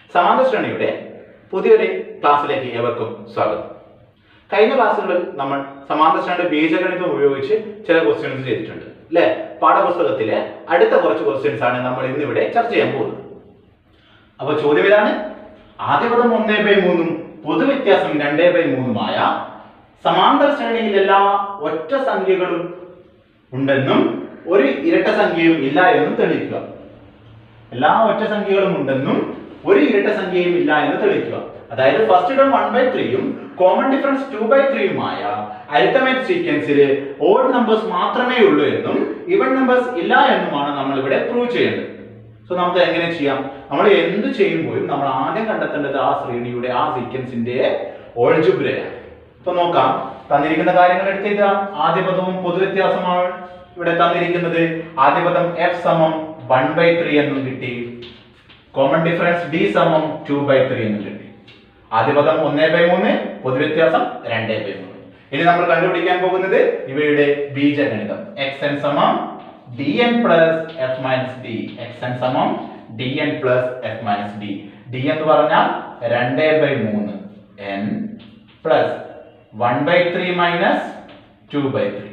സമാന്തര ശ്രേണിയുടെ പുതിയൊരു ക്ലാസ്സിലേക്ക് ഏവർക്കും സ്വാഗതം കഴിഞ്ഞ ക്ലാസ്സുകളിൽ നമ്മൾ സമാന്തര ശ്രേണിയുടെ ബീജഗണിതം ഉപയോഗിച്ച് ചില ക്വസ്റ്റ്യൻസ് ചെയ്തിട്ടുണ്ട് അല്ലെ പാഠപുസ്തകത്തിലെ അടുത്ത കുറച്ച് ക്വസ്റ്റ്യൻസ് ആണ് നമ്മൾ ഇന്നിവിടെ ചർച്ച ചെയ്യാൻ പോകുന്നത് അപ്പൊ ചോദ്യം ഇതാണ് ആദ്യ പദം ഒന്നേ ബൈ മൂന്നും പൊതുവ്യത്യാസം രണ്ടേ ബൈ മൂന്നുമായ സമാന്തര ശ്രേണിയിൽ എല്ലാ ഒറ്റ സംഖ്യകളും ഉണ്ടെന്നും ഒരു ഇരട്ട സംഖ്യയും ഇല്ല എന്നും തെളിയിക്കുക എല്ലാ ഒറ്റ സംഖ്യകളും ഉണ്ടെന്നും ഒരു ഇരട്ട സംഖ്യയും ഇല്ല എന്ന് തെളിയിക്കുക അതായത് ഫസ്റ്റ് ടേം വൺ ബൈ ത്രീയും കോമൺ ഡിഫറൻസ് ടു ബൈ ത്രീയുമായ അരിത്തമെറ്റിക് സീക്വൻസിൽ ഓഡ് നമ്പേഴ്സ് മാത്രമേ ഉള്ളൂ എന്നും ഇവൺ നമ്പേഴ്സ് ഇല്ല എന്നുമാണ് നമ്മൾ ഇവിടെ പ്രൂവ് ചെയ്യേണ്ടത് സോ നമുക്ക് എങ്ങനെ ചെയ്യാം നമ്മൾ എന്ത് ചെയ്യുമ്പോഴും നമ്മൾ ആദ്യം കണ്ടെത്തേണ്ടത് ആ ശ്രേണിയുടെ ആ സീക്വൻസിന്റെ ഓൾജുബ്രയാണ് ഇപ്പൊ നോക്കാം തന്നിരിക്കുന്ന കാര്യങ്ങൾ എടുത്തെഴുതാം ആദ്യ പദവും പൊതുവ്യത്യാസമാണ് ഇവിടെ തന്നിരിക്കുന്നത് ആദ്യ പദം എഫ് സമം വൺ ബൈ ത്രീ എന്നും കിട്ടി കോമൺ ഡിഫറൻസ് ഡി സമം ടു ബൈ ത്രീ എന്നും കിട്ടി ആദ്യ പദം ഒന്നേ ബൈ മൂന്ന് പൊതുവ്യത്യാസം രണ്ടേ ബൈ മൂന്ന് ഇനി നമ്മൾ കണ്ടുപിടിക്കാൻ പോകുന്നത് ഇവയുടെ ബീജഗണിതം എക്സ് എൻ സമം d n plus f minus d x n സമം d n plus f minus d d എന്ന് പറഞ്ഞാൽ രണ്ടേ ബൈ മൂന്ന് n plus one by three minus two by three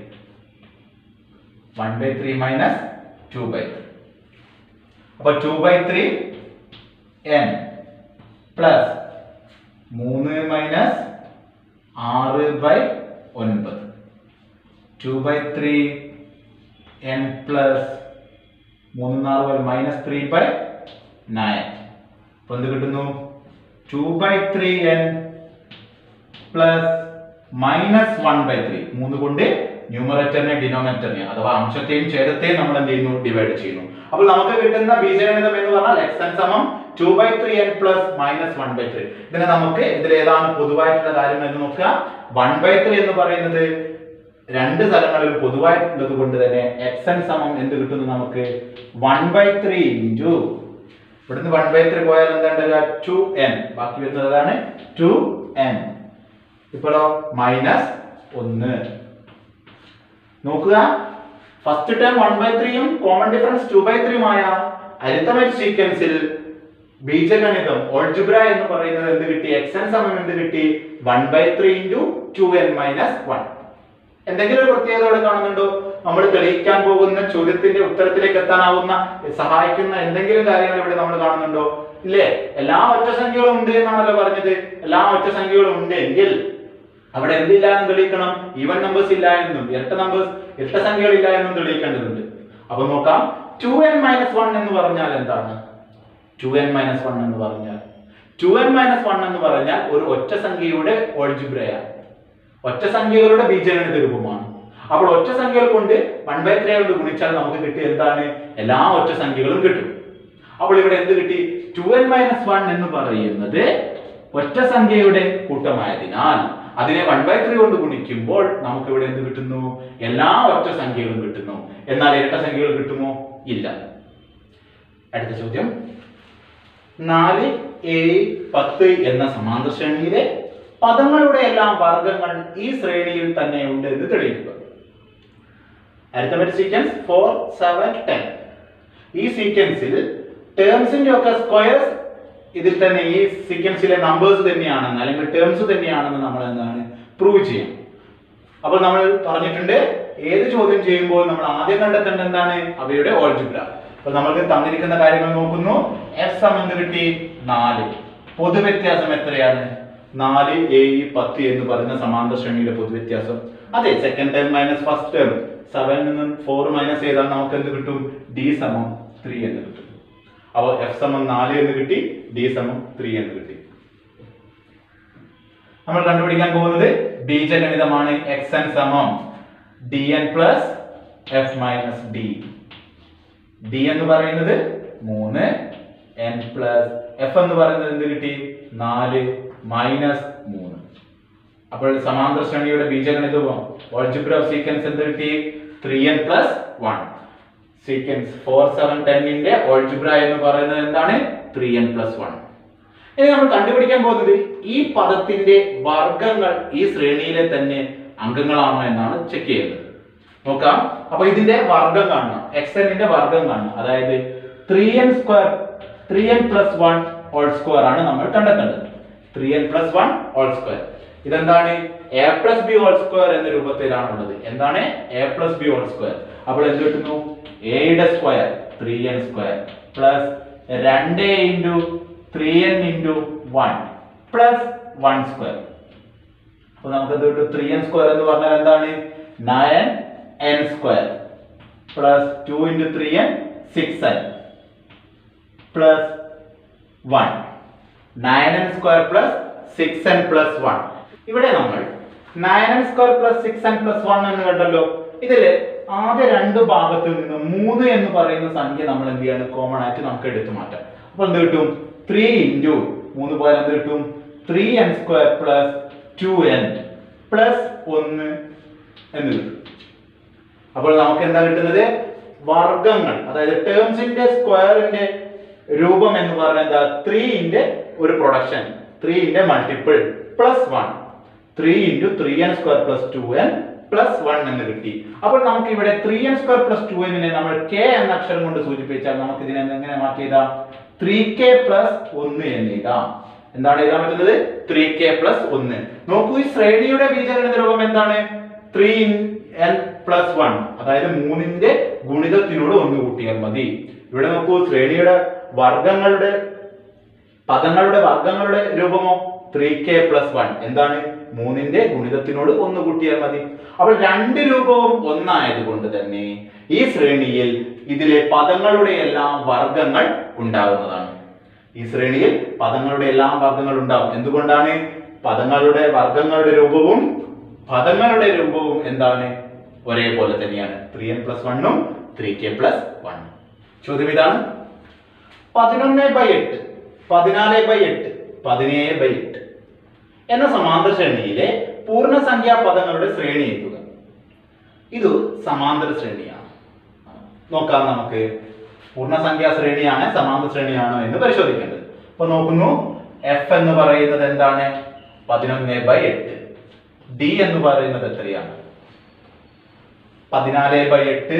one by three minus two by three അപ്പൊ two by three n plus മൂന്ന് minus ആറ് by ഒൻപത് two by three n plus മൂന്ന് നാല് by minus three by nine അപ്പൊ എന്ത് കിട്ടുന്നു two by three n plus minus one by three മൂന്ന് കൊണ്ട് ന്യൂമറേറ്ററിനെ ഡിനോമിനേറ്ററിനെ അഥവാ അംശത്തെയും ഛേദത്തെയും നമ്മൾ എന്ത് ചെയ്യുന്നു ഡിവൈഡ് ചെയ്യുന്നു അപ്പോൾ നമുക്ക് കിട്ടുന്ന ബീജഗണിതം എന്ന് പറഞ്ഞാൽ എക്സ് എൻ സമം two by three n plus minus one by three ഇതിനെ നമുക്ക് ഇതിൽ ഏതാണ് പൊതുവായിട്ടുള്ള കാര്യം എന്ന് നോക്കുക വൺ ബൈ ത്രീ എന്ന് പറയുന്നത് രണ്ട് സ്ഥലങ്ങളിലും പൊതുവായിട്ടുള്ളത് കൊണ്ട് തന്നെ എക്സ് എൻ സമം എന്ത് കിട്ടുന്നു നമുക്ക് വൺ ബൈ ത്രീ ഇൻറ്റു ഇവിടുന്ന് വൺ ബൈ ത്രീ പോയാൽ എന്താ ടു എൻ ബാക്കി വരുന്നത് അതാണ് ടു എൻ ഇപ്പോഴോ മൈനസ് ഒന്ന് നോക്കുക ഫസ്റ്റ് ടേം വൺ ബൈ ത്രീയും കോമൺ ഡിഫറൻസ് ടു ബൈ ത്രീയുമായ അരിത്തമെറ്റിക് സീക്വൻസിൽ ബീജഗണിതം ഓൾജിബ്ര എന്ന് പറയുന്നത് എന്ത് കിട്ടി എക്സ് എൻ സമം എന്ത് കിട്ടി one by three into two n minus one എന്തെങ്കിലും ഒരു പ്രത്യേകത ഇവിടെ കാണുന്നുണ്ടോ നമ്മൾ തെളിയിക്കാൻ പോകുന്ന ചോദ്യത്തിന്റെ ഉത്തരത്തിലേക്ക് എത്താനാവുന്ന സഹായിക്കുന്ന എന്തെങ്കിലും കാര്യങ്ങൾ ഇവിടെ നമ്മൾ കാണുന്നുണ്ടോ ഇല്ലേ എല്ലാ ഒറ്റ സംഖ്യകളും ഉണ്ട് എന്നാണല്ലോ പറഞ്ഞത് എല്ലാ ഒറ്റ സംഖ്യകളും ഉണ്ട് എങ്കിൽ അവിടെ എന്തില്ല എന്ന് തെളിയിക്കണം ഈവൻ നമ്പേഴ്സ് ഇല്ല എന്നും ഇരട്ട നമ്പേഴ്സ് ഇരട്ട സംഖ്യകൾ ഇല്ല എന്നും തെളിയിക്കേണ്ടതുണ്ട് അപ്പൊ നോക്കാം ടു എൻ മൈനസ് വൺ എന്ന് പറഞ്ഞാൽ എന്താണ് ടു എൻ മൈനസ് വൺ എന്ന് പറഞ്ഞാൽ ടു എൻ മൈനസ് വൺ എന്ന് പറഞ്ഞാൽ ഒരു ഒറ്റ സംഖ്യയുടെ ഓൾജിബ്രയാണ് ഒറ്റ സംഖ്യകളുടെ ബീജഗണിത രൂപമാണ് അപ്പോൾ ഒറ്റ സംഖ്യകൾ കൊണ്ട് വൺ ബൈ ത്രീ കൊണ്ട് ഗുണിച്ചാൽ നമുക്ക് കിട്ടിയ എന്താണ് എല്ലാ ഒറ്റ സംഖ്യകളും കിട്ടും അപ്പോൾ ഇവിടെ എന്ത് കിട്ടി ടു എൻ മൈനസ് വൺ എന്ന് പറയുന്നത് ഒറ്റ സംഖ്യയുടെ കൂട്ടമായതിനാൽ അതിനെ വൺ ബൈ ത്രീ കൊണ്ട് ഗുണിക്കുമ്പോൾ നമുക്ക് ഇവിടെ എന്ത് കിട്ടുന്നു എല്ലാ ഒറ്റ സംഖ്യകളും കിട്ടുന്നു എന്നാൽ ഇരട്ട സംഖ്യകൾ കിട്ടുമോ ഇല്ല അടുത്ത ചോദ്യം നാല് ഏഴ് പത്ത് എന്ന സമാന്തര ശ്രേണിയിലെ പദങ്ങളുടെ എല്ലാം വർഗങ്ങൾ ഈ ശ്രേണിയിൽ തന്നെ ഉണ്ട് എന്ന് തെളിയിക്കുക arithmetic sequence four seven ten ഈ സീക്വൻസിൽ ടേംസിന്റെ ഒക്കെ സ്ക്വയർസ് ഇതിൽ തന്നെ ഈ സീക്വൻസിലെ നമ്പേഴ്സ് തന്നെയാണെന്ന് അല്ലെങ്കിൽ ടേംസ് തന്നെയാണെന്ന് നമ്മൾ എന്താണ് പ്രൂവ് ചെയ്യാം അപ്പോൾ നമ്മൾ പറഞ്ഞിട്ടുണ്ട് ഏത് ചോദ്യം ചെയ്യുമ്പോൾ നമ്മൾ ആദ്യം കണ്ടെത്തേണ്ടത് എന്താണ് അവയുടെ ഓൾജിബ്ര അപ്പോൾ നമ്മൾക്ക് തന്നിരിക്കുന്ന കാര്യങ്ങൾ നോക്കുന്നു എഫ് സം എന്ന് കിട്ടി നാല് പൊതുവ്യത്യാസം എത്രയാണ് നാല് ഏഴ് പത്ത് എന്ന് പറയുന്ന സമാന്തര ശ്രേണിയുടെ പൊതുവ്യത്യാസം അതെ second term minus first term seven നിന്നും ഫോർ മൈനസ് ചെയ്താൽ നമുക്ക് എന്ത് കിട്ടും ഡി സമം ത്രീ എന്ന് കിട്ടും അപ്പോൾ എഫ് സമം നാല് എന്ന് കിട്ടി ഡി സമം ത്രീ എന്ന് കിട്ടി നമ്മൾ കണ്ടുപിടിക്കാൻ പോകുന്നത് ബീജഗണിതമാണ് എക്സ് എൻ സമം d n plus f minus d d എന്ന് പറയുന്നത് മൂന്ന് എൻ പ്ലസ് എഫ് എന്ന് പറയുന്നത് എന്ത് കിട്ടി നാല് മൈനസ് മൂന്ന് അപ്പോൾ സമാന്തര ശ്രേണിയുടെ ബീജഗണിതവും ഓൾജിബ്ര സീക്വൻസ് എന്ത് കിട്ടി three n plus one sequence four seven ടെന്നിന്റെ ഓൾജിബ്ര എന്ന് പറയുന്നത് എന്താണ് ത്രീ എൻ പ്ലസ് വൺ ഇനി നമ്മൾ കണ്ടുപിടിക്കാൻ പോകുന്നത് ഈ പദത്തിന്റെ വർഗങ്ങൾ ഈ ശ്രേണിയിലെ തന്നെ അംഗങ്ങളാണോ എന്നാണ് ചെക്ക് ചെയ്യുന്നത് നോക്കാം അപ്പൊ ഇതിന്റെ വർഗം കാണണം എക്സ് എന്നിന്റെ വർഗം കാണണം അതായത് three N square three n plus one whole square ആണ് നമ്മൾ കണ്ടെത്തേണ്ടത് three n plus one whole square ഇതെന്താണ് a plus b whole square എന്ന രൂപത്തിലാണ് ഉള്ളത് എന്താണ് a plus b whole square അപ്പോൾ എന്ത് കിട്ടുന്നു എയുടെ square three N square plus രണ്ട് into three n into one plus one square അപ്പൊ നമുക്ക് എന്ത് കിട്ടും ത്രീ എൻ സ്ക്വയർ എന്ന് പറഞ്ഞാൽ എന്താണ് nine n square plus two into three n six n plus one nine n square plus six n plus one ഇവിടെ നമ്മൾ nine n square plus six n plus one എന്ന് കണ്ടല്ലോ ഇതില് ആദ്യ രണ്ട് ഭാഗത്തിൽ നിന്ന് മൂന്ന് എന്ന് പറയുന്ന സംഖ്യ നമ്മൾ എന്ത് ചെയ്യാണ് കോമൺ ആയിട്ട് നമുക്ക് എടുത്തു മാറ്റാം അപ്പൊ എന്ത് കിട്ടും ത്രീ ഇൻറ്റു മൂന്ന് പോയാൽ എന്ത് കിട്ടും three N square plus two N plus ഒന്ന് എന്ന് കിട്ടും അപ്പോൾ നമുക്ക് എന്താ കിട്ടുന്നത് വർഗങ്ങൾ അതായത് ടേംസിന്റെ സ്ക്വയറിന്റെ രൂപം എന്ന് പറഞ്ഞാൽ എന്താ ത്രീന്റെ ഒരു പ്രൊഡക്ഷൻ ത്രീന്റെ multiple plus one three into three N square plus two N plus one എന്ന് കിട്ടി അപ്പോൾ നമുക്ക് ഇവിടെ ത്രീ എൻ സ്ക്വയർ പ്ലസ് ടു എന്നിനെ നമ്മൾ കെ എന്ന അക്ഷരം കൊണ്ട് സൂചിപ്പിച്ചാൽ നമുക്ക് ഇതിനെ എങ്ങനെ മാറ്റി എഴുതാം ത്രീ കെ പ്ലസ് ഒന്ന് എന്ന് എഴുതാം എന്താണ് എഴുതാൻ പറ്റുന്നത് ത്രീ കെ പ്ലസ് ഒന്ന് നോക്കൂ ഈ ശ്രേണിയുടെ ബീജഗണിത രൂപം എന്താണ് ത്രീ എൻ പ്ലസ് വൺ അതായത് മൂന്നിന്റെ ഗുണിതത്തിനോട് ഒന്ന് കൂട്ടിയാൽ മതി ഇവിടെ നോക്കൂ ശ്രേണിയുടെ വർഗങ്ങളുടെ പദങ്ങളുടെ വർഗങ്ങളുടെ രൂപമോ ത്രീ കെ പ്ലസ് വൺ എന്താണ് മൂന്നിന്റെ ഗുണിതത്തിനോട് ഒന്ന് കൂട്ടിയാൽ മതി അപ്പോൾ രണ്ട് രൂപവും ഒന്നായത് കൊണ്ട് തന്നെ ഈ ശ്രേണിയിൽ ഇതിലെ പദങ്ങളുടെ എല്ലാം വർഗങ്ങൾ ഉണ്ടാകുന്നതാണ് ഈ ശ്രേണിയിൽ പദങ്ങളുടെ എല്ലാം വർഗങ്ങൾ ഉണ്ടാവും എന്തുകൊണ്ടാണ് പദങ്ങളുടെ വർഗങ്ങളുടെ രൂപവും പദങ്ങളുടെ രൂപവും എന്താണ് ഒരേപോലെ തന്നെയാണ് ത്രീ എൻ പ്ലസ് വണ്ണും ത്രീ കെ പ്ലസ് വണ്ണും ചോദ്യം ഇതാണ് പതിനൊന്ന് ബൈ എട്ട് പതിനാല് ബൈ എട്ട് പതിനേഴ് ബൈ എട്ട് എന്ന സമാന്തര ശ്രേണിയിലെ പൂർണ്ണസംഖ്യാ പദങ്ങളുടെ ശ്രേണി എഴുതുക ഇത് സമാന്തര ശ്രേണിയാണ് നോക്കാം നമുക്ക് പൂർണ്ണസംഖ്യാ ശ്രേണിയാണ് സമാന്തര ശ്രേണിയാണോ എന്ന് പരിശോധിക്കേണ്ടത് അപ്പൊ നോക്കുന്നു എഫ് എന്ന് പറയുന്നത് എന്താണ് പതിനൊന്ന് ബൈ എട്ട് ഡി എന്ന് പറയുന്നത് എത്രയാണ് പതിനാല് ബൈ എട്ട്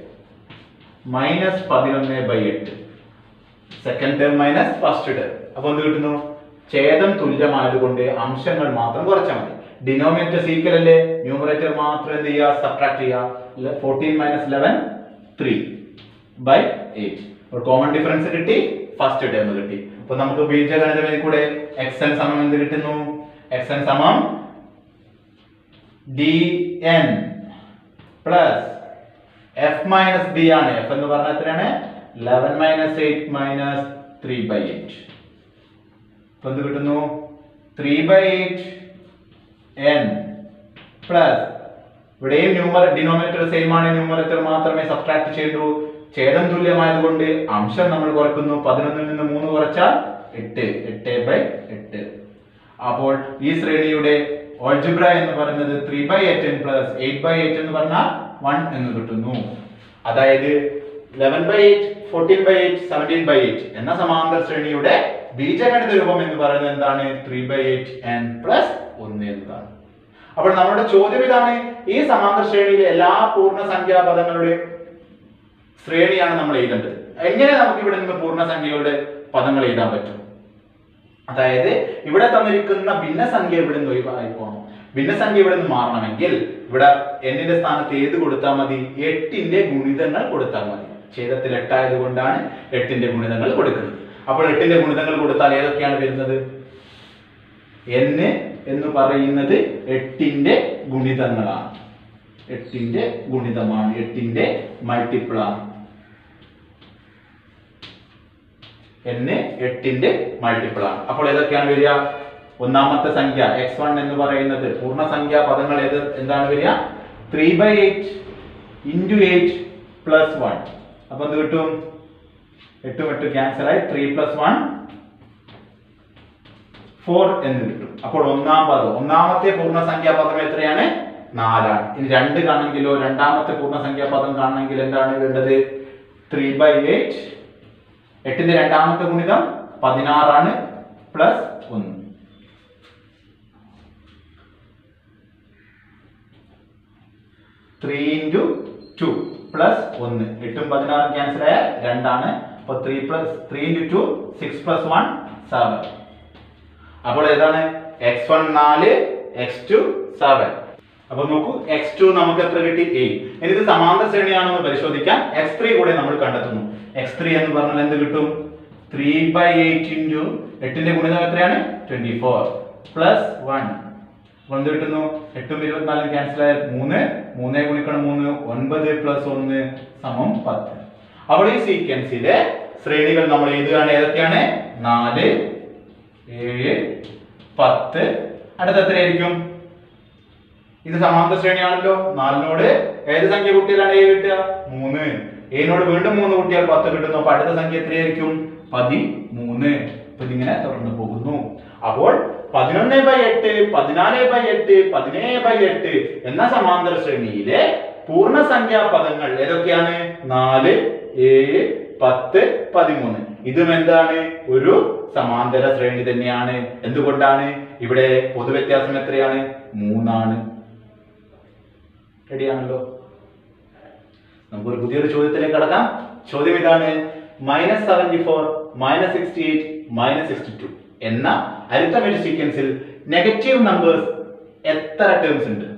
മൈനസ് പതിനൊന്ന് ബൈ എട്ട് second term minus first term അപ്പൊ എന്ത് കിട്ടുന്നു ഛേദം തുല്യമായതുകൊണ്ട് അംശങ്ങൾ മാത്രം കുറച്ചാൽ മതി ഡിനോമിനേറ്റർ സീക്കൽ അല്ലേ ന്യൂമറേറ്റർ മാത്രം എന്ത് ചെയ്യുക സബ്ട്രാക്ട് ചെയ്യുക fourteen minus eleven three by eight അപ്പോൾ കോമൺ ഡിഫറൻസ് കിട്ടി ഫസ്റ്റ് ടേം കിട്ടി അപ്പൊ നമുക്ക് ബീജഗണിതത്തിൽ കൂടെ എക്സ് എൻ സമം എന്ത് കിട്ടുന്നു എക്സ് എൻ സമം d n plus f minus b ആണ് എഫ് എന്ന് പറഞ്ഞാൽ എത്രയാണ് eleven minus eight minus three by eight അപ്പൊ എന്ത് കിട്ടുന്നു three by eight n plus ഇവിടെയും ന്യൂമർ ഡിനോമിനേറ്റർ സെയിം ആണ് ന്യൂമറേറ്റർ മാത്രമേ സബ്ട്രാക്ട് ചെയ്യൂ ഛേദം തുല്യമായതുകൊണ്ട് അംശം നമ്മൾ കുറയ്ക്കുന്നു പതിനൊന്നിൽ നിന്ന് മൂന്ന് കുറച്ചാൽ എട്ട് എട്ട് ബൈ എട്ട് അപ്പോൾ ഈ ശ്രേണിയുടെ ഓൾജിബ്ര എന്ന് പറയുന്നത് three by eight plus eight by eight എന്ന് പറഞ്ഞാൽ വൺ എന്ന് കിട്ടുന്നു അതായത് eleven by eight fourteen by eight seventeen by eight എന്ന സമാന്തര ശ്രേണിയുടെ ബീജഗണിത രൂപം എന്ന് പറയുന്നത് എന്താണ് three by eight n plus ഒന്ന് എന്നതാണ് അപ്പോൾ നമ്മുടെ ചോദ്യം ഇതാണ് ഈ സമാന്തര ശ്രേണിയിലെ എല്ലാ പൂർണ്ണസംഖ്യാ പദങ്ങളുടെയും ശ്രേണിയാണ് നമ്മൾ എഴുതേണ്ടത് എങ്ങനെ നമുക്ക് ഇവിടെ നിന്ന് പൂർണ്ണസംഖ്യകളുടെ പദങ്ങൾ എഴുതാൻ പറ്റും അതായത് ഇവിടെ തന്നിരിക്കുന്ന ഭിന്നസംഖ്യ ഇവിടെ നിന്ന് ഒഴിവായി പോകണം ഭിന്നസംഖ്യ ഇവിടെ നിന്ന് മാറണമെങ്കിൽ ഇവിടെ എന്നിന്റെ സ്ഥാനത്ത് ഏത് കൊടുത്താൽ മതി എട്ടിന്റെ ഗുണിതങ്ങൾ കൊടുത്താൽ മതി ഛേദത്തിൽ എട്ടായത് കൊണ്ടാണ് എട്ടിന്റെ ഗുണിതങ്ങൾ കൊടുക്കുന്നത് അപ്പോൾ എട്ടിന്റെ ഗുണിതങ്ങൾ കൊടുത്താൽ ഏതൊക്കെയാണ് വരുന്നത് എന്ന് എന്ന് പറയുന്നത് എട്ടിന്റെ ഗുണിതങ്ങളാണ് എട്ടിന്റെ ഗുണിതമാണ് എട്ടിന്റെ മൾട്ടിപ്പിൾ ആണ് എന്ന് എട്ടിന്റെ മൾട്ടിപ്പിൾ ആണ് അപ്പോൾ ഏതൊക്കെയാണ് വരിക ഒന്നാമത്തെ സംഖ്യ എക്സ് വൺ എന്ന് പറയുന്നത് പൂർണ്ണസംഖ്യാ പദങ്ങൾ ഏത് എന്താണ് വരിക three by eight into eight plus one അപ്പൊ എന്ത് കിട്ടും എട്ടും എട്ട് ക്യാൻസൽ ആയി ത്രീ പ്ലസ് വൺ ഫോർ എന്ന് കിട്ടും അപ്പോൾ ഒന്നാം പദം ഒന്നാമത്തെ പൂർണ്ണസംഖ്യാ പദം എത്രയാണ് നാലാണ് ഇനി രണ്ട് കാണണമെങ്കിലോ രണ്ടാമത്തെ പൂർണ്ണസംഖ്യാ പദം കാണണമെങ്കിൽ എന്താണ് വേണ്ടത് ത്രീ ബൈ എയ്റ്റ് എട്ടിന്റെ രണ്ടാമത്തെ ഗുണിതം പതിനാറാണ് പ്ലസ് ഒന്ന് ത്രീ ഇൻറ്റു ടു പ്ലസ് ഒന്ന് എട്ടും പതിനാറും ക്യാൻസൽ ആയ രണ്ടാണ് അപ്പൊ three plus three into two six plus one seven അപ്പോൾ ഏതാണ് എക്സ് വൺ നാല് എക്സ് ടു സെവൻ അപ്പൊ നോക്കൂ എക്സ് ടു നമുക്ക് എത്ര കിട്ടി എയ്റ്റ് ഇനി ഇത് സമാന്തര ശ്രേണിയാണോ എന്ന് പരിശോധിക്കാൻ എക്സ് ത്രീ കൂടെ നമ്മൾ കണ്ടെത്തുന്നു എക്സ് ത്രീ എന്ന് പറഞ്ഞാൽ എന്ത് കിട്ടും ത്രീ ബൈ എയ്റ്റ് ഇൻറ്റു എട്ടിന്റെ ഗുണിതം എത്രയാണ് ട്വന്റി ഫോർ പ്ലസ് വൺ അപ്പോൾ എന്ത് കിട്ടുന്നു എട്ടും ഇരുപത്തിനാലും ക്യാൻസൽ ആയ മൂന്ന് മൂന്നേ ഗുണിക്കണം മൂന്ന് ഒൻപത് പ്ലസ് ഒന്ന് സമം പത്ത് അപ്പോൾ ഈ സീക്വൻസിലെ ശ്രേണികൾ നമ്മൾ എഴുതുകയാണ് ഏതൊക്കെയാണ് നാല് ഏഴ് പത്ത് അടുത്ത എത്രയായിരിക്കും ഇത് സമാന്തര ശ്രേണിയാണല്ലോ നാലിനോട് ഏത് സംഖ്യ കൂട്ടിയാലാണ് ഏഴ് കിട്ടുക മൂന്ന് ഏഴിനോട് വീണ്ടും മൂന്ന് കൂട്ടിയാൽ പത്ത് കിട്ടുന്നു അപ്പൊ അടുത്ത സംഖ്യ എത്രയായിരിക്കും പതിമൂന്ന് അപ്പൊ ഇതിങ്ങനെ തുടർന്ന് പോകുന്നു അപ്പോൾ പതിനൊന്ന് ബൈ എട്ട് പതിനാല് ബൈ എട്ട് പതിനേഴ് ബൈ എട്ട് എന്ന സമാന്തര ശ്രേണിയിലെ പൂർണ്ണസംഖ്യാ പദങ്ങൾ ഏതൊക്കെയാണ് നാല് ഏഴ് പത്ത് പതിമൂന്ന് ഇതും എന്താണ് ഒരു സമാന്തര ശ്രേണി തന്നെയാണ് എന്തുകൊണ്ടാണ് ഇവിടെ പൊതുവ്യത്യാസം എത്രയാണ് മൂന്നാണ് റെഡിയാണല്ലോ നമുക്കൊരു പുതിയൊരു ചോദ്യത്തിലേക്ക് കടക്കാം ചോദ്യം ഇതാണ് minus seventy four minus sixty eight minus sixty two എന്ന അരിത്തമെറ്റിക് സീക്വൻസിൽ നെഗറ്റീവ് നമ്പേഴ്സ് എത്ര ടേംസ് ഉണ്ട്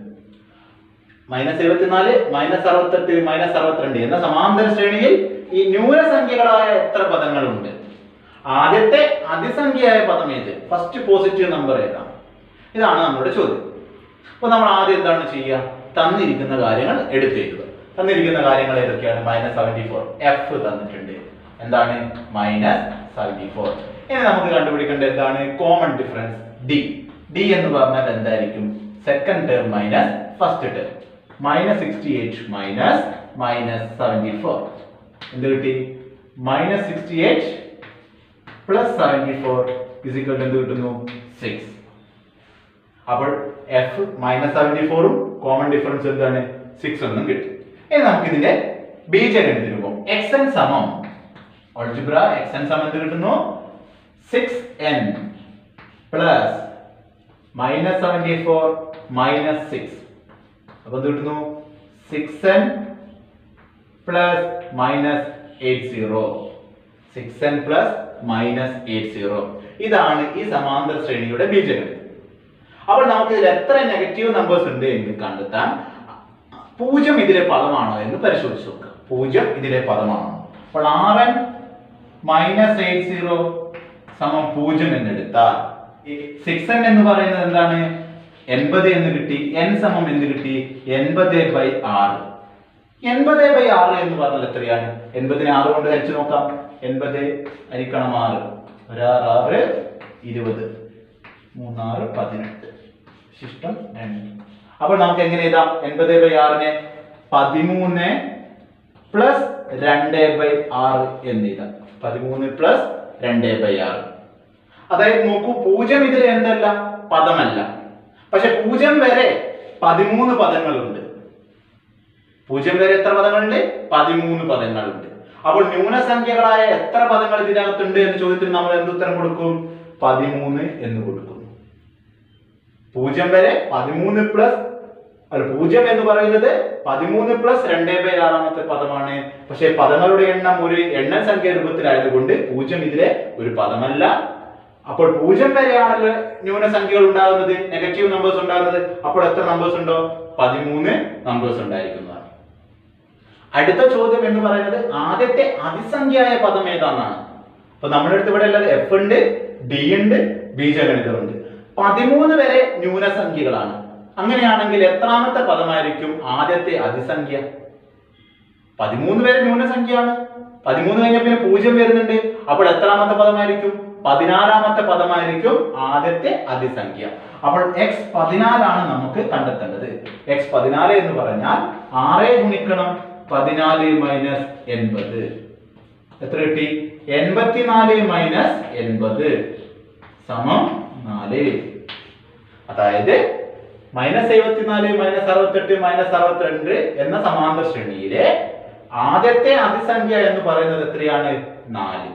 മൈനസ് എഴുപത്തിനാല് മൈനസ് അറുപത്തെട്ട് മൈനസ് അറുപത്തിരണ്ട് എന്ന സമാന്തര ശ്രേണിയിൽ ഈ ന്യൂനസംഖ്യകളായ എത്ര പദങ്ങളുണ്ട് ആദ്യത്തെ അതിസംഖ്യയായ പദം ഏത് ഫസ്റ്റ് പോസിറ്റീവ് നമ്പർ ഏതാണ് ഇതാണ് നമ്മുടെ ചോദ്യം അപ്പൊ നമ്മൾ ആദ്യം എന്താണ് ചെയ്യുക തന്നിരിക്കുന്ന കാര്യങ്ങൾ എടുത്തെഴുതുക തന്നിരിക്കുന്ന കാര്യങ്ങൾ ഏതൊക്കെയാണ് മൈനസ് സെവൻറ്റി ഫോർ എഫ് തന്നിട്ടുണ്ട് എന്താണ് മൈനസ് സെവൻറ്റി ഫോർ ഇനി നമുക്ക് കണ്ടുപിടിക്കേണ്ടത് എന്താണ് കോമൺ ഡിഫറൻസ് ഡി ഡി എന്ന് പറഞ്ഞാൽ എന്തായിരിക്കും second term minus first term minus sixty eight minus minus seventy four എന്ത് കിട്ടി minus sixty eight plus seventy four is equal എന്ത് കിട്ടുന്നു സിക്സ് അപ്പോൾ എഫ് മൈനസ് സെവൻറ്റി ഫോറും കോമൺ ഡിഫറൻസ് എന്താണ് സിക്സ് എന്നും കിട്ടും ഇനി നമുക്ക് ഇതിന്റെ ബീജഗണിത രൂപം എക്സ് എൻ സമം ഓൾജിബ്ര എക്സ് എൻ സമം എന്ത് കിട്ടുന്നു six n plus minus seventy four minus six അപ്പൊ എന്ത് കിട്ടുന്നു six n plus minus eight zero six n plus minus eight zero ഇതാണ് ഈ സമാന്തര ശ്രേണിയുടെ ബീജഗണിതം അപ്പോൾ നമുക്ക് ഇതിൽ എത്ര നെഗറ്റീവ് നമ്പേഴ്സ് ഉണ്ട് എന്ന് കണ്ടെത്താൻ പൂജ്യം ഇതിലെ പദമാണോ എന്ന് പരിശോധിച്ച് നോക്കുക പൂജ്യം ഇതിലെ പദമാണോ അപ്പോൾ r n minus eight zero സമം പൂജ്യം എന്നെടുത്താൽ സിക്സ് എൻ എന്ന് പറയുന്നത് എന്താണ് എൺപത് എന്ന് കിട്ടി എൻ സമം എന്ത് കിട്ടി എൺപത് ബൈ ആറ് എൺപത് ബൈ ആറ് എന്ന് പറഞ്ഞാൽ എത്രയാണ് എൺപതിനെ ആറ് കൊണ്ട് ഹരിച്ചു നോക്കാം എൺപത് ഹരിക്കണം ആറ് ഒരാറ് ആറ് ഇരുപത് മൂന്നാറ് പതിനെട്ട് ശിഷ്ടം രണ്ട് അപ്പോൾ നമുക്ക് എങ്ങനെ എഴുതാം എൺപത് ബൈ ആറിനെ പതിമൂന്ന് പ്ലസ് രണ്ട് ബൈ ആറ് എന്ന് എഴുതാം പതിമൂന്ന് പ്ലസ് രണ്ട് ബൈ ആറ് അതായത് നോക്കൂ പൂജ്യം ഇതിൽ എന്തല്ല പദമല്ല പക്ഷെ പൂജ്യം വരെ പതിമൂന്ന് പദങ്ങളുണ്ട് പൂജ്യം വരെ എത്ര പദങ്ങളുണ്ട് പതിമൂന്ന് പദങ്ങളുണ്ട് അപ്പോൾ ന്യൂനസംഖ്യകളായ എത്ര പദങ്ങൾ ഇതിനകത്തുണ്ട് എന്ന ചോദ്യത്തിന് നമ്മൾ എന്ത് ഉത്തരം കൊടുക്കും പതിമൂന്ന് എന്ന് കൊടുക്കുന്നു പൂജ്യം വരെ പതിമൂന്ന് പ്ലസ് അല്ല പൂജ്യം എന്ന് പറയുന്നത് പതിമൂന്ന് പ്ലസ് രണ്ടേ ബൈ ആറാമത്തെ പദമാണ് പക്ഷേ പദങ്ങളുടെ എണ്ണം ഒരു എണ്ണ സംഖ്യ രൂപത്തിലായതുകൊണ്ട് പൂജ്യം ഇതിലെ ഒരു പദമല്ല അപ്പോൾ പൂജ്യം വരെയാണല്ലോ ന്യൂനസംഖ്യകൾ ഉണ്ടാകുന്നത് നെഗറ്റീവ് നമ്പേഴ്സ് ഉണ്ടാകുന്നത് അപ്പോൾ എത്ര നമ്പേഴ്സ് ഉണ്ടോ പതിമൂന്ന് നമ്പേഴ്സ് ഉണ്ടായിരിക്കുന്നതാണ് അടുത്ത ചോദ്യം എന്ന് പറയുന്നത് ആദ്യത്തെ അതിസംഖ്യയായ പദം ഏതാണെന്നാണ് അപ്പൊ നമ്മുടെ അടുത്ത് ഇവിടെ ഉള്ളത് എഫ് ഉണ്ട് ഡി ഉണ്ട് ബീജഗണിതമുണ്ട് പതിമൂന്ന് വരെ ന്യൂനസംഖ്യകളാണ് അങ്ങനെയാണെങ്കിൽ എത്രാമത്തെ പദമായിരിക്കും ആദ്യത്തെ അതിസംഖ്യ പതിമൂന്ന് വരെ ന്യൂനസംഖ്യയാണ് പതിമൂന്ന് കഴിഞ്ഞ പിന്നെ പൂജ്യം വരുന്നുണ്ട് അപ്പോൾ എത്രാമത്തെ പദമായിരിക്കും പതിനാലാമത്തെ പദമായിരിക്കും ആദ്യത്തെ അതിസംഖ്യ അപ്പോൾ എക്സ് പതിനാലാണ് നമുക്ക് കണ്ടെത്തേണ്ടത് എക്സ് പതിനാല് എന്ന് പറഞ്ഞാൽ ആറ് ഗുണിക്കണം പതിനാല് മൈനസ് എൺപത് എത്ര കിട്ടി എൺപത്തിനാല് മൈനസ് എൺപത് സമം നാല് അതായത് മൈനസ് എഴുപത്തിനാല് മൈനസ് അറുപത്തെട്ട് മൈനസ് അറുപത്തിരണ്ട് എന്ന സമാന്തര ശ്രേണിയിലെ ആദ്യത്തെ അതിസംഖ്യ എന്ന് പറയുന്നത് എത്രയാണ് നാല്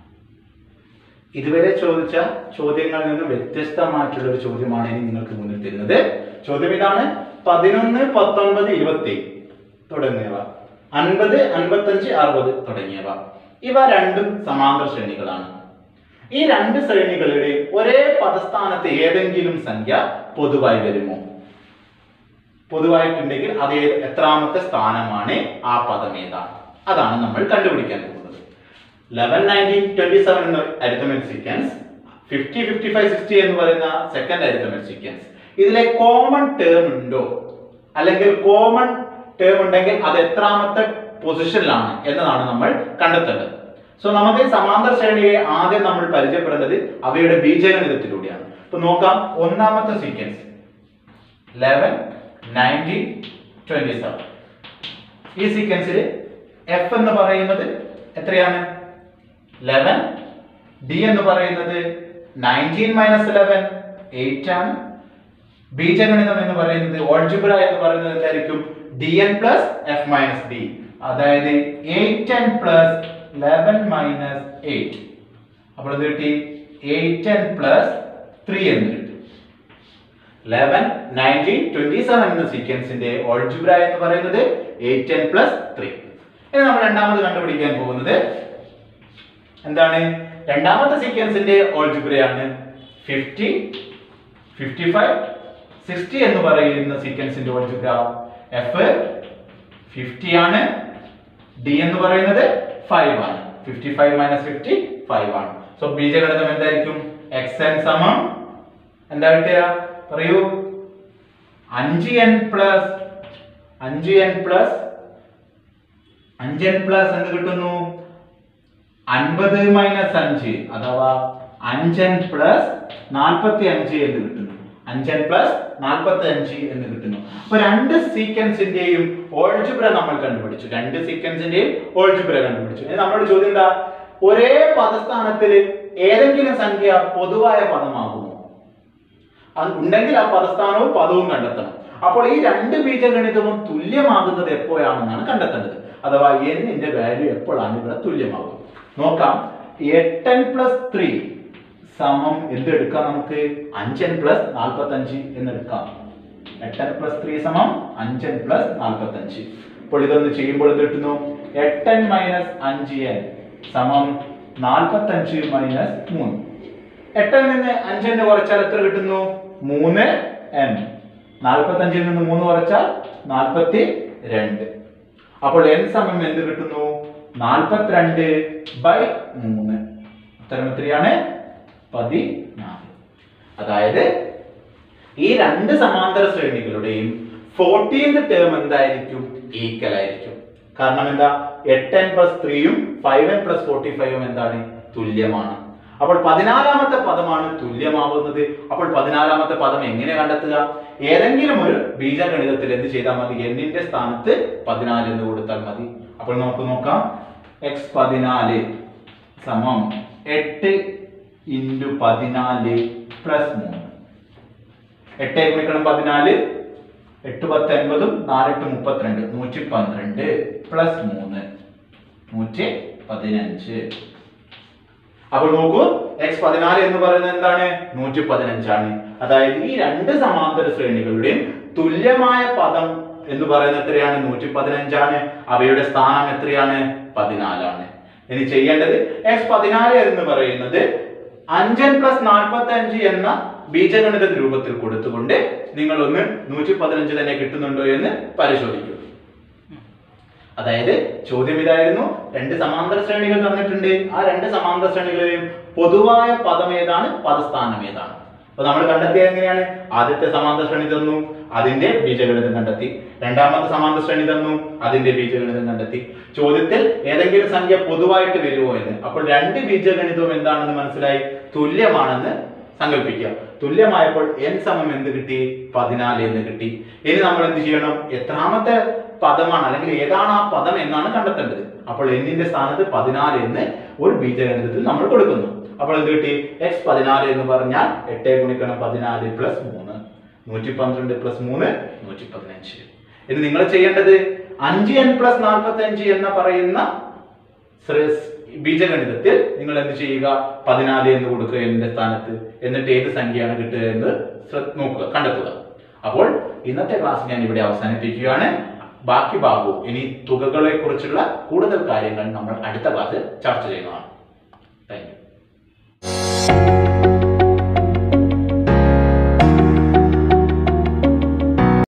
ഇതുവരെ ചോദിച്ച ചോദ്യങ്ങളിൽ നിന്ന് വ്യത്യസ്തമായിട്ടുള്ള ഒരു ചോദ്യമാണ് ഇനി നിങ്ങൾക്ക് മുന്നിൽ തരുന്നത് ചോദ്യം ഇതാണ് പതിനൊന്ന് പത്തൊൻപത് ഇരുപത്തി തുടങ്ങിയവ അൻപത് അൻപത്തഞ്ച് അറുപത് തുടങ്ങിയവ ഇവ രണ്ടും സമാന്തര ശ്രേണികളാണ് ഈ രണ്ട് ശ്രേണികളുടെയും ഒരേ പദസ്ഥാനത്ത് ഏതെങ്കിലും സംഖ്യ പൊതുവായി വരുമോ പൊതുവായിട്ടുണ്ടെങ്കിൽ അത് ഏത് എത്രാമത്തെ സ്ഥാനമാണ് ആ പദം ഏതാണ് അതാണ് നമ്മൾ കണ്ടുപിടിക്കാൻ പോകുന്നത് ലെവൻ നയൻറ്റീൻ ട്വന്റി സെവൻ എന്ന arithmetic sequence fifty fifty five sixty എന്ന് പറയുന്ന സെക്കൻഡ് അരിത്തമെറ്റിക് സീക്വൻസ് ഇതിലെ കോമൺ ടേം ഉണ്ടോ അല്ലെങ്കിൽ കോമൺ ടേം ഉണ്ടെങ്കിൽ അത് എത്രാമത്തെ പൊസിഷനിലാണ് എന്നതാണ് നമ്മൾ കണ്ടെത്തേണ്ടത് സോ നമുക്ക് ഈ സമാന്തര ശ്രേണിയെ ആദ്യം നമ്മൾ പരിചയപ്പെടേണ്ടത് അവയുടെ ബീജഗണിതത്തിലൂടെയാണ് ഇപ്പൊ നോക്കാം ഒന്നാമത്തെ sequence eleven nineteen twenty seven ഈ സീക്വൻസിൽ എഫ് എന്ന് പറയുന്നത് എത്രയാണ് ലെവൻ ഡി എന്ന് പറയുന്നത് നയൻറ്റീൻ മൈനസ് ലെവൻ എയ്റ്റ് ആണ് ബീജഗണിതം എന്ന് പറയുന്നത് ഓൾജിബ്ര എന്ന് പറയുന്നത് എന്തായിരിക്കും d n plus f minus d അതായത് eight n plus eleven minus eight അപ്പോൾ എന്ത് കിട്ടി എയ്റ്റ് എൻ പ്ലസ് ത്രീ എന്ന് കിട്ടി ലെവൻ നയൻറ്റീൻ ട്വന്റി സെവൻ എന്ന സീക്വൻസിന്റെ ഓൾജിബ്ര എന്ന് പറയുന്നത് എയ്റ്റ് എൻ പ്ലസ് ത്രീ ഇനി നമ്മൾ രണ്ടാമത് കണ്ടുപിടിക്കാൻ പോകുന്നത് എന്താണ് രണ്ടാമത്തെ സീക്വൻസിന്റെ ഓൾജിബ്രയാണ് ഫിഫ്റ്റി ഫിഫ്റ്റി ഫൈവ് സിക്സ്റ്റി എന്ന് പറയുന്ന സീക്വൻസിന്റെ ഓൾജിബ്ര എഫ് ഫിഫ്റ്റി ആണ് ഡി എന്ന് പറയുന്നത് ഫൈവ് ആണ് fifty five minus fifty five ആണ് സോ ബീജഗണിതം എന്തായിരിക്കും എക്സ് എൻ സമം എന്താ കിട്ടുക പറയൂ അഞ്ച് എൻ പ്ലസ് അഞ്ച് എൻ പ്ലസ് അഞ്ച് എൻ പ്ലസ് എന്ത് കിട്ടുന്നു അൻപത് മൈനസ് അഞ്ച് അഥവാ അഞ്ചൻ പ്ലസ് നാൽപ്പത്തി അഞ്ച് എന്ന് കിട്ടുന്നു അഞ്ചൻ പ്ലസ് നാൽപ്പത്തി അഞ്ച് എന്ന് കിട്ടുന്നു അപ്പൊ രണ്ട് സീക്വൻസിന്റെയും ഓൾജിബ്ര നമ്മൾ കണ്ടുപിടിച്ചു രണ്ട് സീക്വൻസിന്റെയും ഓൾജിബ്ര കണ്ടുപിടിച്ചു ഇനി നമ്മളോട് ചോദ്യം എന്താ ഒരേ പദസ്ഥാനത്തിൽ ഏതെങ്കിലും സംഖ്യ പൊതുവായ പദമാകുമോ അത് ഉണ്ടെങ്കിൽ ആ പദസ്ഥാനവും പദവും കണ്ടെത്തണം അപ്പോൾ ഈ രണ്ട് ബീജഗണിതവും തുല്യമാകുന്നത് എപ്പോഴാണെന്നാണ് കണ്ടെത്തേണ്ടത് അഥവാ എന്നിന്റെ വാല്യൂ എപ്പോഴാണ് ഇവിടെ തുല്യമാകും നോക്കാം എട്ടൻ പ്ലസ് ത്രീ സമം എന്തെടുക്കാം നമുക്ക് അഞ്ചൻ പ്ലസ് നാൽപ്പത്തി അഞ്ച് എന്നെടുക്കാം എട്ടൻ പ്ലസ് ത്രീ സമം അഞ്ചൻ പ്ലസ് നാൽപ്പത്തി അഞ്ച് അപ്പോൾ ഇതൊന്ന് ചെയ്യുമ്പോൾ എന്ത് കിട്ടുന്നു എട്ടൻ മൈനസ് അഞ്ച് എൻ സമം നാൽപ്പത്തി അഞ്ച് മൈനസ് മൂന്ന് എട്ടിൽ നിന്ന് അഞ്ചിന് കുറച്ചാൽ എത്ര കിട്ടുന്നു മൂന്ന് എൻ നാൽപ്പത്തി അഞ്ചിൽ നിന്ന് മൂന്ന് കുറച്ചാൽ നാൽപ്പത്തി രണ്ട് അപ്പോൾ എൻ സമം എന്ത് കിട്ടുന്നു നാൽപ്പത്തിരണ്ട് ബൈ മൂന്ന് ഉത്തരം എത്രയാണ് പതിനാല് അതായത് ഈ രണ്ട് സമാന്തര ശ്രേണികളുടെയും ഫോർട്ടീൻത് ടേം എന്തായിരിക്കും ഈക്വൽ ആയിരിക്കും കാരണം എന്താ എട്ട് എൻ പ്ലസ് ത്രീയും ഫൈവ് എൻ പ്ലസ് ഫോർട്ടി ഫൈവും എന്താണ് തുല്യമാണ് അപ്പോൾ പതിനാലാമത്തെ പദമാണ് തുല്യമാവുന്നത് അപ്പോൾ പതിനാലാമത്തെ പദം എങ്ങനെ കണ്ടെത്തുക ഏതെങ്കിലും ഒരു ബീജഗണിതത്തിൽ എന്ത് ചെയ്താൽ മതി എന്നിന്റെ സ്ഥാനത്ത് പതിനാല് എന്ന് കൊടുത്താൽ മതി അപ്പോൾ നമുക്ക് നോക്കാം എക്സ് പതിനാല് സമം എട്ട് ഇൻറ്റു പതിനാല് പ്ലസ് മൂന്ന് എട്ട് ഗുണിക്കണം പതിനാല് എട്ട് പത്ത് അൻപതും നാലെട്ട് മുപ്പത്തിരണ്ട് നൂറ്റി പന്ത്രണ്ട് പ്ലസ് മൂന്ന് നൂറ്റി പതിനഞ്ച് അപ്പോൾ നോക്കൂ എക്സ് പതിനാല് എന്ന് പറയുന്നത് എന്താണ് നൂറ്റി പതിനഞ്ചാണ് അതായത് ഈ രണ്ട് സമാന്തര ശ്രേണികളുടെയും തുല്യമായ പദം എന്ന് പറയുന്നത് എത്രയാണ് നൂറ്റി പതിനഞ്ചാണ് അവയുടെ സ്ഥാനം എത്രയാണ് പതിനാലാണ് ഇനി ചെയ്യേണ്ടത് എക്സ് പതിനാല് എന്ന് പറയുന്നത് അഞ്ചൻ പ്ലസ് നാൽപ്പത്തി അഞ്ച് എന്ന ബീജഗണിത രൂപത്തിൽ കൊടുത്തുകൊണ്ട് നിങ്ങൾ ഒന്ന് നൂറ്റി പതിനഞ്ച് തന്നെ കിട്ടുന്നുണ്ടോ എന്ന് പരിശോധിക്കും അതായത് ചോദ്യം ഇതായിരുന്നു രണ്ട് സമാന്തര ശ്രേണികൾ തന്നിട്ടുണ്ട് ആ രണ്ട് സമാന്തര ശ്രേണികളിലെയും പൊതുവായ പദം ഏതാണ് പദസ്ഥാനം ഏതാണ് അപ്പൊ നമ്മൾ കണ്ടെത്തിയത് എങ്ങനെയാണ് ആദ്യത്തെ സമാന്തര ശ്രേണി തന്നു അതിന്റെ ബീജഗണിതം കണ്ടെത്തി രണ്ടാമത്തെ സമാന്തര ശ്രേണി തന്നു അതിന്റെ ബീജഗണിതം കണ്ടെത്തി ചോദ്യത്തിൽ ഏതെങ്കിലും സംഖ്യ പൊതുവായിട്ട് വരുമോ എന്ന് അപ്പോൾ രണ്ട് ബീജഗണിതവും എന്താണെന്ന് മനസ്സിലായി തുല്യമാണെന്ന് സങ്കല്പിക്കുക തുല്യമായപ്പോൾ n സമം എന്ത് കിട്ടി പതിനാല് എന്ന് കിട്ടി ഇനി നമ്മൾ എന്ത് ചെയ്യണം എത്രാമത്തെ പദമാണ് അല്ലെങ്കിൽ ഏതാണ് ആ പദം എന്നാണ് കണ്ടെത്തേണ്ടത് അപ്പോൾ എന്നിന്റെ സ്ഥാനത്ത് പതിനാല് എന്ന് ഒരു ബീജഗണിതത്തിൽ നമ്മൾ കൊടുക്കുന്നു അപ്പോൾ എന്ത് കിട്ടി എക്സ് പതിനാല് എന്ന് പറഞ്ഞാൽ എട്ട് ഗുണിക്കണം പതിനാല് പ്ലസ് മൂന്ന് നൂറ്റി പന്ത്രണ്ട് പ്ലസ് മൂന്ന് നൂറ്റി പതിനഞ്ച് ഇനി നിങ്ങൾ ചെയ്യേണ്ടത് അഞ്ച് എൻ പ്ലസ് നാൽപ്പത്തി അഞ്ച് എന്ന് പറയുന്ന ശ്ര- ബീജഗണിതത്തിൽ നിങ്ങൾ എന്ത് ചെയ്യുക പതിനാല് എന്ന് കൊടുക്കുക എന്നിന്റെ സ്ഥാനത്ത് എന്നിട്ട് ഏത് സംഖ്യയാണ് കിട്ടുക എന്ന് ശ്ര- നോക്കുക കണ്ടെത്തുക അപ്പോൾ ഇന്നത്തെ ക്ലാസ് ഞാൻ ഇവിടെ അവസാനിപ്പിക്കുകയാണ് ബാക്കി ഭാഗവും ഇനി തുകകളെ കുറിച്ചുള്ള കൂടുതൽ കാര്യങ്ങൾ നമ്മൾ അടുത്ത ക്ലാസ്സിൽ ചർച്ച ചെയ്യുന്നതാണ് താങ്ക് യു Thank